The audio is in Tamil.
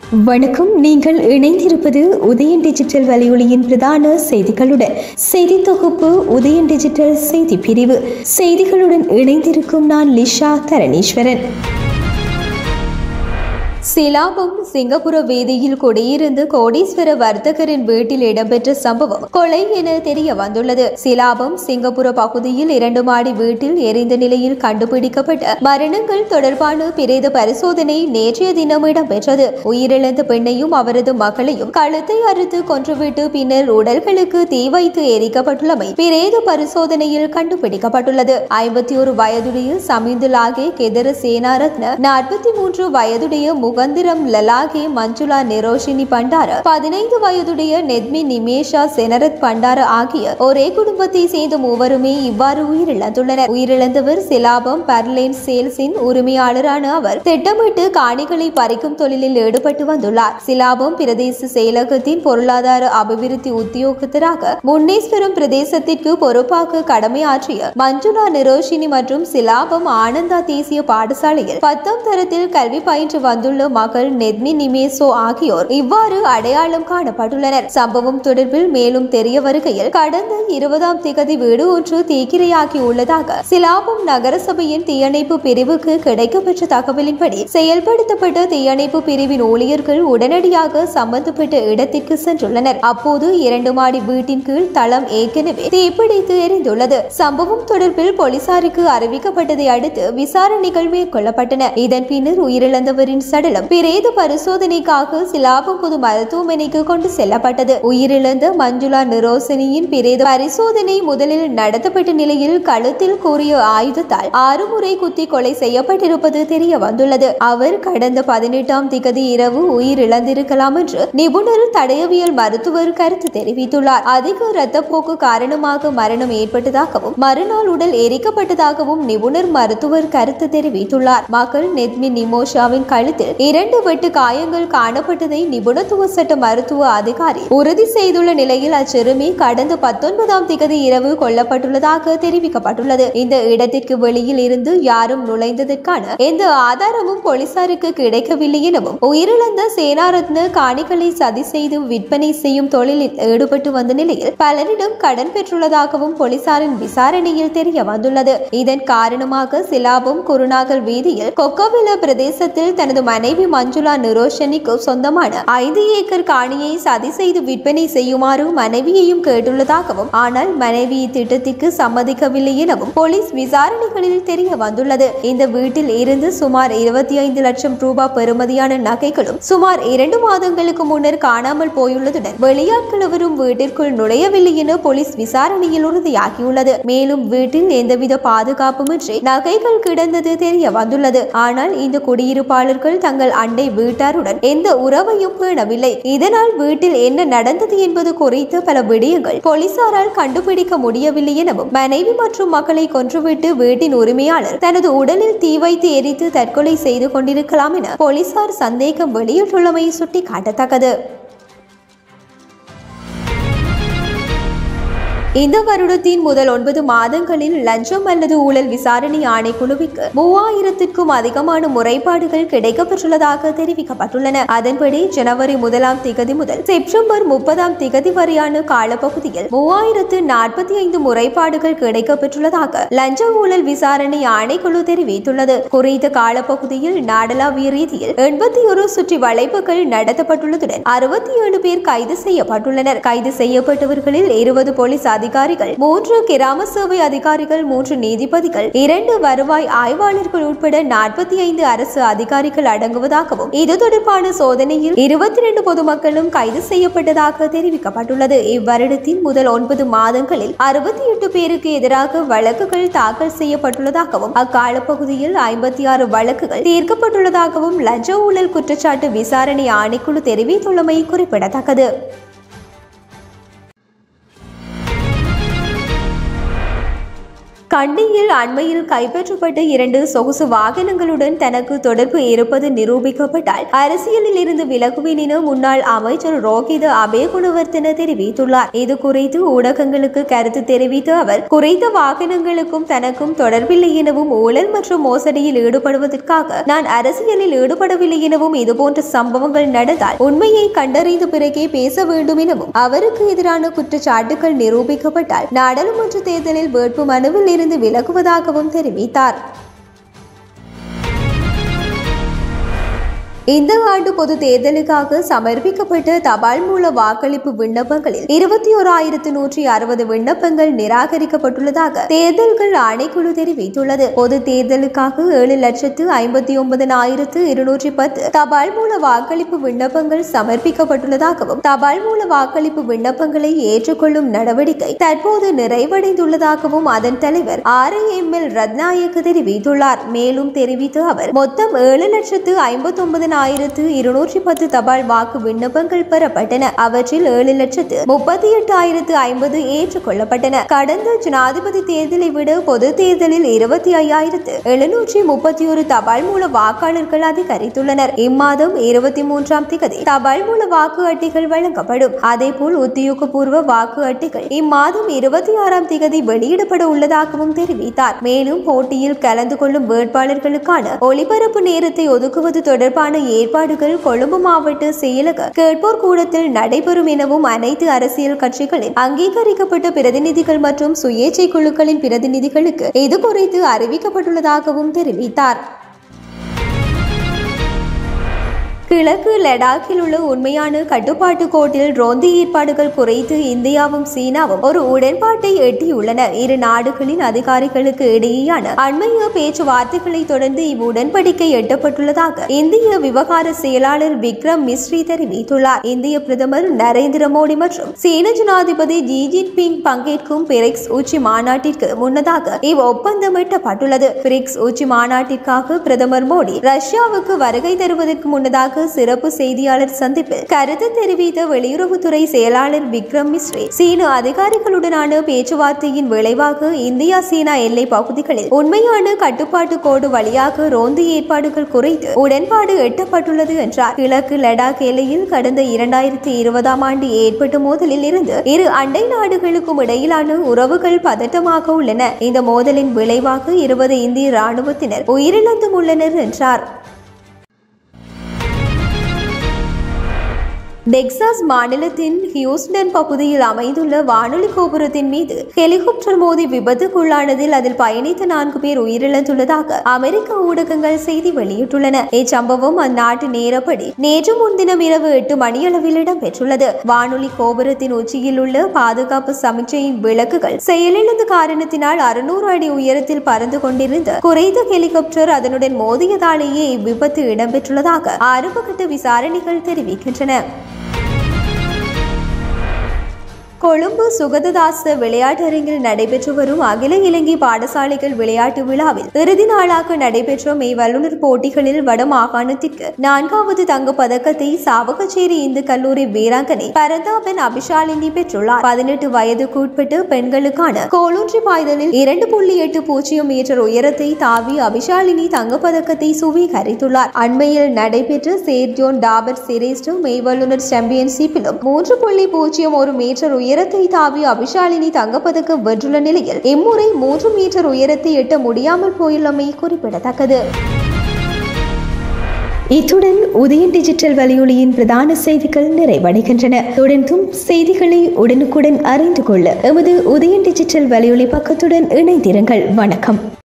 வணக்கம் நீங்கள் இணைந்திருப்பது உதயன் டிஜிட்டல் வலையொலியின் பிரதான செய்திகளுடன் செய்தி தொகுப்பு உதயன் டிஜிட்டல் செய்தி பிரிவு செய்திகளுடன் இணைந்திருக்கும் நான் லிஷா தரணீஸ்வரன் சிலாபம் சிங்கப்புர வீதியில் குடியிருந்து கோடீஸ்வர வர்த்தகரின் வீட்டில் இடம்பெற்ற சம்பவம் கொலை என தெரிய வந்துள்ளது சிலாபம் சிங்கப்புர பகுதியில் இரண்டு மாடி வீட்டில் எரிந்த நிலையில் கண்டுபிடிக்கப்பட்ட மரணங்கள் தொடர்பான பிரேத பரிசோதனை நேற்றைய தினம் இடம்பெற்றது உயிரிழந்த பெண்ணையும் அவரது மகளையும் கழுத்தை அறுத்து கொன்றுவிட்டு பின்னர் உடல்களுக்கு தீ வைத்து எரிக்கப்பட்டுள்ளமை பிரேத பரிசோதனையில் கண்டுபிடிக்கப்பட்டுள்ளது ஐம்பத்தி ஒரு வயதுடைய சமிந்துலாகே கெதர சேனாரத்ன நாற்பத்தி மூன்று வயதுடைய முகந்திரம் லலாகே மஞ்சுளா நிரோஷினி பண்டார பதினைந்து வயதுடைய நெத்மி நிமேஷா செனரத் பண்டார ஆகிய ஒரே குடும்பத்தை சேர்ந்த மூவருமே இவ்வாறு உயிரிழந்துள்ளனர் உயிரிழந்தவர் சிலாபம் பர்லேன் சேல்ஸின் உரிமையாளரான அவர் திட்டமிட்டு காணிகளை பறிக்கும் தொழிலில் ஈடுபட்டு வந்துள்ளார் சிலாபம் பிரதேச செயலகத்தின் பொருளாதார அபிவிருத்தி உத்தியோகத்தராக முன்னேஸ்வரம் பிரதேசத்திற்கு பொறுப்பாக கடமையாற்றிய மஞ்சுளா நிரோஷினி மற்றும் சிலாபம் ஆனந்தா தேசிய பாடசாலையில் பத்தாம் தரத்தில் கல்வி பயின்று வந்துள்ள மகள் நெத்மி நிமேசோ ஆகியோர் இவ்வாறு அடையாளம் காணப்பட்டுள்ளனர் சம்பவம் தொடர்பில் மேலும் தெரிய வருகையில் கடந்த இருபதாம் திகதி வீடு ஒன்று தீக்கிரையாகி உள்ளதாக சிலாபம் நகரசபையின் தீயணைப்பு பிரிவுக்கு கிடைக்கப்பெற்ற தகவலின்படி செயல்படுத்தப்பட்ட தீயணைப்பு பிரிவின் ஊழியர்கள் உடனடியாக சம்பந்தப்பட்ட இடத்திற்கு சென்றுள்ளனர் அப்போது இரண்டு மாடி வீட்டின் கீழ் தளம் ஏற்கனவே தீப்பிடித்து எரிந்துள்ளது சம்பவம் தொடர்பில் போலீசாருக்கு அறிவிக்கப்பட்டதை அடுத்து விசாரணைகள் மேற்கொள்ளப்பட்டன இதன் பின்னர் உயிரிழந்தவரின் சடலம் பிரேத பரிசோதனைக்காக சிலாபம் பொது மருத்துவமனைக்கு கொண்டு செல்லப்பட்டது உயிரிழந்த மஞ்சுளா நிரோசனியின் பிரேத பரிசோதனை முதலில் நடத்தப்பட்ட நிலையில் கழுத்தில் கூறிய ஆயுதத்தால் ஆறு முறை குத்தி கொலை செய்யப்பட்டிருப்பது தெரிய வந்துள்ளது அவர் கடந்த பதினெட்டாம் திகதி இரவு உயிரிழந்திருக்கலாம் என்று நிபுணர் தடயவியல் மருத்துவர் கருத்து தெரிவித்துள்ளார் அதிக இரத்தப்போக்கு காரணமாக மரணம் ஏற்பட்டதாகவும் மறுநாள் உடல் எரிக்கப்பட்டதாகவும் நிபுணர் மருத்துவர் கருத்து தெரிவித்துள்ளார் மகள் நெத்மி நிமோஷாவின் கழுத்தில் இரண்டு வெட்டு காயங்கள் காணப்பட்டதை நிபுணத்துவ சட்ட மருத்துவ அதிகாரி உறுதி செய்துள்ள நிலையில் அச்சிறுமி கடந்த பத்தொன்பதாம் திகதி இரவு கொல்லப்பட்டுள்ளதாக தெரிவிக்கப்பட்டுள்ளது இந்த இடத்திற்கு வெளியில் இருந்து யாரும் நுழைந்ததற்கான எந்த ஆதாரமும் போலீசாருக்கு கிடைக்கவில்லை எனவும் உயிரிழந்த சேனாரத்ன காணிகளை சதி செய்து விற்பனை செய்யும் தொழிலில் ஈடுபட்டு வந்த நிலையில் பலரிடம் கடன் பெற்றுள்ளதாகவும் போலீசாரின் விசாரணையில் தெரிய வந்துள்ளது இதன் காரணமாக சிலாபம் குருநாகல் வீதியில் கொக்கோவில பிரதேசத்தில் தனது மனைவி மஞ்சுளா நிரோஷனிக்கு சொந்தமான ஐந்து ஏக்கர் காணியை சதி செய்து விற்பனை செய்யுமாறு மனைவியையும் கேட்டுள்ளதாகவும் ஆனால் மனைவி இத்திட்டத்திற்கு சம்மதிக்கவில்லை எனவும் போலீஸ் விசாரணைகளில் தெரிய வந்துள்ளது இந்த வீட்டில் இருந்து சுமார் இருபத்தி ஐந்து லட்சம் ரூபாய் பெறுமதியான நகைகளும் சுமார் இரண்டு மாதங்களுக்கு முன்னர் காணாமல் போயுள்ளதுடன் வெளியாட்கள் எவரும் வீட்டிற்குள் நுழையவில்லை என போலீஸ் விசாரணையில் உறுதியாகியுள்ளது மேலும் வீட்டில் எந்தவித பாதுகாப்புமின்றி நகைகள் கிடந்தது தெரிய வந்துள்ளது ஆனால் இந்த குடியிருப்பாளர்கள் தங்கள் அண்டை வீட்டாருடன் எந்த உறவையும் பேணவில்லை இதனால் வீட்டில் என்ன நடந்தது என்பது குறித்து பல விடயங்கள் போலீசாரால் கண்டுபிடிக்க முடியவில்லை எனவும் மனைவி மற்றும் மக்களை கொன்றுவிட்டு வீட்டின் உரிமையாளர் தனது உடலில் தீ வைத்து எரித்து தற்கொலை செய்து கொண்டிருக்கலாம் என போலீசார் சந்தேகம் வெளியிட்டுள்ளமை சுட்டிக்காட்டத்தக்கது இந்த வருடத்தின் முதல் ஒன்பது மாதங்களில் லஞ்சம் அல்லது ஊழல் விசாரணை ஆணைக்குழுவிற்கு மூவாயிரத்திற்கும் அதிகமான முறைப்பாடுகள் கிடைக்கப்பெற்றுள்ளதாக தெரிவிக்கப்பட்டுள்ளன அதன்படி ஜனவரி முதலாம் திகதி முதல் செப்டம்பர் முப்பதாம் திகதி வரையான காலப்பகுதியில் மூவாயிரத்து நாற்பத்தி ஐந்து முறைப்பாடுகள் கிடைக்கப்பெற்றுள்ளதாக லஞ்ச ஊழல் விசாரணை ஆணைக்குழு தெரிவித்துள்ளது குறித்த காலப்பகுதியில் நாடளாவிய ரீதியில் எண்பத்தி ஒரு சுற்றி வளைப்புகள் நடத்தப்பட்டுள்ளதுடன் அறுபத்தி ஏழு பேர் கைது செய்யப்பட்டுள்ளனர் கைது செய்யப்பட்டவர்களில் இருபது போலீஸ் அதிகாரிகள் மூன்று கிராம சேவை அதிகாரிகள் மூன்று நீதிபதிகள் இரண்டு வருவாய் ஆய்வாளர்கள் உட்பட நாற்பத்தி ஐந்து அரசு அதிகாரிகள் அடங்குவதாகவும் இது தொடர்பான சோதனையில் இருபத்தி இரண்டு பொதுமக்களும் கைது செய்யப்பட்டதாக தெரிவிக்கப்பட்டுள்ளது இவ்வருடத்தின் முதல் ஒன்பது மாதங்களில் அறுபத்தி எட்டு பேருக்கு எதிராக வழக்குகள் தாக்கல் செய்யப்பட்டுள்ளதாகவும் அக்கால பகுதியில் ஐம்பத்தி ஆறு வழக்குகள் தீர்க்கப்பட்டுள்ளதாகவும் லஞ்ச ஊழல் குற்றச்சாட்டு விசாரணை ஆணைக்குழு தெரிவித்துள்ளமை குறிப்பிடத்தக்கது கண்டியில் அண்மையில் கைப்பற்றப்பட்ட இரண்டு சொகுசு வாகனங்களுடன் தனக்கு தொடர்பு இருப்பது நிரூபிக்கப்பட்டால் அரசியலில் இருந்து விலகுவேன் என முன்னாள் அமைச்சர் ரோஹித அபேகுணவர்த்தன தெரிவித்துள்ளார் இது குறித்து ஊடகங்களுக்கு கருத்து தெரிவித்த அவர் குறித்த வாகனங்களுக்கும் தனக்கும் தொடர்பில்லை எனவும் ஊழல் மற்றும் மோசடியில் ஈடுபடுவதற்காக நான் அரசியலில் ஈடுபடவில்லை எனவும் இதுபோன்ற சம்பவங்கள் நடந்தால் உண்மையை கண்டறிந்த பிறகே பேச வேண்டும் எனவும் அவருக்கு எதிரான குற்றச்சாட்டுகள் நிரூபிக்கப்பட்டால் நாடாளுமன்ற தேர்தலில் வேட்பு மனுவில் இருந்து விலகுவதாகவும் தெரிவித்தார் இந்த ஆண்டு பொது தேர்தலுக்காக சமர்ப்பிக்கப்பட்ட தபால் மூல வாக்களிப்பு விண்ணப்பங்களில் இருபத்தி ஓராயிரத்து நூற்றி அறுபது விண்ணப்பங்கள் நிராகரிக்கப்பட்டுள்ளதாக தேர்தல்கள் ஆணைக்குழு தெரிவித்துள்ளது பொது தேர்தலுக்காக ஏழு லட்சத்து ஐம்பத்தி ஒன்பதனாயிரத்து இருநூற்றி பத்து தபால் மூல வாக்களிப்பு விண்ணப்பங்கள் சமர்ப்பிக்கப்பட்டுள்ளதாகவும் தபால் மூல வாக்களிப்பு விண்ணப்பங்களை ஏற்றுக்கொள்ளும் நடவடிக்கை தற்போது நிறைவடைந்துள்ளதாகவும் அதன் தலைவர் ஆர் எம் எல் ரத்நாயக்க தெரிவித்துள்ளார் மேலும் தெரிவித்த அவர் மொத்தம் ஏழு லட்சத்து ஐம்பத்தி ஒன்பது ஆயிரத்து இருநூற்றி பத்து தபால் வாக்கு விண்ணப்பங்கள் பெறப்பட்டன அவற்றில் ஏழு லட்சத்து முப்பத்தி எட்டு ஆயிரத்து ஐம்பது ஏற்றுக்கொள்ளப்பட்டன கடந்த ஜனாதிபதி தேர்தலை விட பொது தேர்தலில் இருபத்தி ஐயாயிரத்து எழுநூற்றி முப்பத்தி ஒரு தபால் மூல வாக்காளர்கள் அதிகரித்துள்ளனர் இம்மாதம் இருபத்தி மூன்றாம் திகதி தபால் மூல வாக்கு அட்டைகள் வழங்கப்படும் அதேபோல் உத்தியோகபூர்வ வாக்கு அட்டைகள் இம்மாதம் இருபத்தி ஆறாம் திகதி வெளியிடப்பட உள்ளதாகவும் தெரிவித்தார் மேலும் போட்டியில் கலந்து கொள்ளும் வேட்பாளர்களுக்கான ஒளிபரப்பு நேரத்தை ஒதுக்குவது தொடர்பான ஏற்பாடுகள் கொழும்பு மாவட்ட செயலக கேட்போர் கூடத்தில் நடைபெறும் எனவும் அனைத்து அரசியல் கட்சிகளின் அங்கீகரிக்கப்பட்ட பிரதிநிதிகள் மற்றும் சுயேட்சை குழுக்களின் பிரதிநிதிகளுக்கு இது குறித்து அறிவிக்கப்பட்டுள்ளதாகவும் தெரிவித்தார் கிழக்கு லடாக்கில் உள்ள உண்மையான கட்டுப்பாட்டு கோட்டில் ரோந்து ஏற்பாடுகள் குறித்து இந்தியாவும் சீனாவும் ஒரு உடன்பாட்டை எட்டியுள்ளன இரு நாடுகளின் அதிகாரிகளுக்கு இடையேயான அண்மைய பேச்சுவார்த்தைகளை தொடர்ந்து இவ்வுடன்படிக்கை எட்டப்பட்டுள்ளதாக இந்திய விவகார செயலாளர் விக்ரம் மிஸ்ரி தெரிவித்துள்ளார் இந்திய பிரதமர் நரேந்திர மோடி மற்றும் சீன ஜனாதிபதி ஜி ஜின்பிங் பங்கேற்கும் பிரிக்ஸ் உச்சி மாநாட்டிற்கு முன்னதாக இவ் ஒப்பந்தம் எட்டப்பட்டுள்ளது பிரிக்ஸ் உச்சி மாநாட்டிற்காக பிரதமர் மோடி ரஷ்யாவுக்கு வருகை தருவதற்கு முன்னதாக சிறப்பு செய்தியாளர் சந்திப்பில் கருத்து தெரிவித்த வெளியுறவுத்துறை செயலாளர் விக்ரம் மிஸ்ரி சீன அதிகாரிகளுடனான பேச்சுவார்த்தையின் விளைவாக இந்தியா சீனா எல்லை பகுதிகளில் உண்மையான கட்டுப்பாட்டு கோடு வழியாக ரோந்து ஏற்பாடுகள் குறித்து உடன்பாடு எட்டப்பட்டுள்ளது என்றார் கிழக்கு லடாக் எல்லையில் கடந்த இரண்டாயிரத்தி இருபதாம் ஆண்டு ஏற்பட்ட மோதலில் இருந்து இரு அண்டை நாடுகளுக்கும் இடையிலான உறவுகள் பதட்டமாக உள்ளன இந்த மோதலின் விளைவாக இருபது இந்திய ராணுவத்தினர் உயிரிழந்தும் உள்ளனர் என்றார் டெக்சாஸ் மாநிலத்தின் ஹியூஸ்டன் பகுதியில் அமைந்துள்ள வானொலி கோபுரத்தின் மீது ஹெலிகாப்டர் மோதி விபத்துக்குள்ளானதில் அதில் பயணித்த நான்கு பேர் உயிரிழந்துள்ளதாக அமெரிக்க ஊடகங்கள் செய்தி வெளியிட்டுள்ளன இச்சம்பவம் அந்நாட்டு நேரப்படி நேற்று முன்தினம் இரவு எட்டு மணியளவில் இடம்பெற்றுள்ளது வானொலி கோபுரத்தின் உச்சியில் உள்ள பாதுகாப்பு சமிக்சையின் விளக்குகள் செயலிழந்த காரணத்தினால் அறுநூறு அடி உயரத்தில் பறந்து கொண்டிருந்த குறைந்த ஹெலிகாப்டர் அதனுடன் மோதியதாலேயே இவ்விபத்து இடம்பெற்றுள்ளதாக ஆரம்பகட்ட விசாரணைகள் தெரிவிக்கின்றன கொழும்பு சுகததாச விளையாட்டரங்கில் நடைபெற்று வரும் அகில இலங்கை பாடசாலைகள் விளையாட்டு விழாவில் இறுதி நாளாக நடைபெற்ற மெய் வல்லுநர் போட்டிகளில் வட மாகாணத்திற்கு நான்காவது தங்க பதக்கத்தை சாவகச்சேரி இந்து கல்லூரி வீராங்கனை பரந்தாபன் அபிஷாலினி பெற்றுள்ளார் பதினெட்டு வயதுக்கு உட்பட்டு பெண்களுக்கான கோலூன்றி பாய்தலில் இரண்டு புள்ளி எட்டு பூஜ்ஜியம் மீட்டர் உயரத்தை தாவி அபிஷாலினி தங்கப்பதக்கத்தை சுவீகரித்துள்ளார் அண்மையில் நடைபெற்ற சேர்ஜோன் டாபர் சிரேஸ்டோ மெய் வல்லுநர் சாம்பியன்ஷிப்பிலும் மூன்று புள்ளி பூஜ்ஜியம் ஒரு மீட்டர் உயரத்தை தாவி அபிஷாலினி தங்கப்பதக்கம் வென்றுள்ள நிலையில் இம்முறை மூன்று மீட்டர் உயரத்தை எட்ட முடியாமல் போயுள்ளமை குறிப்பிடத்தக்கது இத்துடன் உதயன் டிஜிட்டல் வலையொலியின் பிரதான செய்திகள் நிறைவடைகின்றன தொடர்ந்தும் செய்திகளை உடனுக்குடன் அறிந்து கொள்ள எமது உதயன் டிஜிட்டல் வலையொலி பக்கத்துடன் இணைந்திருங்கள் வணக்கம்